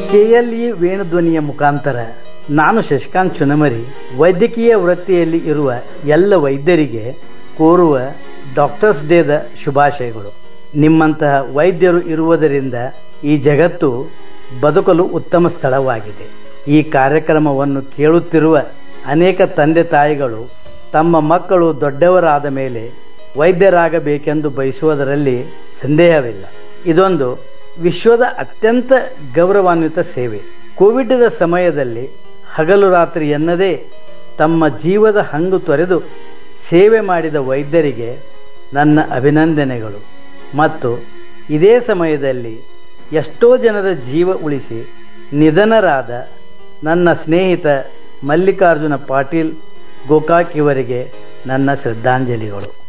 KLE ವೇಣುಧ್ವನಿಯ ಮುಖಾಂತರ ನಾನು ಶಶಿಕಾಂತ್ ಚುನಮರಿ ವೈದ್ಯಕೀಯ ವೃತ್ತಿಯಲ್ಲಿ ಇರುವ ಎಲ್ಲ ವೈದ್ಯರಿಗೆ ಕೋರುವ ಡಾಕ್ಟರ್ಸ್ ಡೇದ ಶುಭಾಶಯಗಳು ನಿಮ್ಮಂತಹ ವೈದ್ಯರು ಇರುವುದರಿಂದ ಈ ಜಗತ್ತು ಬದುಕಲು ಉತ್ತಮ ಸ್ಥಳವಾಗಿದೆ ಈ ಕಾರ್ಯಕ್ರಮವನ್ನು ಕೇಳುತ್ತಿರುವ ಅನೇಕ ತಂದೆ ತಾಯಿಗಳು ತಮ್ಮ ಮಕ್ಕಳು ದೊಡ್ಡವರಾದ ಮೇಲೆ ವೈದ್ಯರಾಗಬೇಕೆಂದು ಬಯಸುವುದರಲ್ಲಿ ಸಂದೇಹವಿಲ್ಲ ಇದೊಂದು ವಿಶ್ವದ ಅತ್ಯಂತ ಗೌರವಾನ್ವಿತ ಸೇವೆ ಕೋವಿಡ್ದ ಸಮಯದಲ್ಲಿ ಹಗಲು ರಾತ್ರಿ ಎನ್ನದೇ ತಮ್ಮ ಜೀವದ ಹಂಗು ತೊರೆದು ಸೇವೆ ಮಾಡಿದ ವೈದ್ಯರಿಗೆ ನನ್ನ ಅಭಿನಂದನೆಗಳು ಮತ್ತು ಇದೇ ಸಮಯದಲ್ಲಿ ಎಷ್ಟೋ ಜನರ ಜೀವ ಉಳಿಸಿ ನಿಧನರಾದ ನನ್ನ ಸ್ನೇಹಿತ ಮಲ್ಲಿಕಾರ್ಜುನ ಪಾಟೀಲ್ ಗೋಕಾಕ್ ಇವರಿಗೆ ನನ್ನ ಶ್ರದ್ಧಾಂಜಲಿಗಳು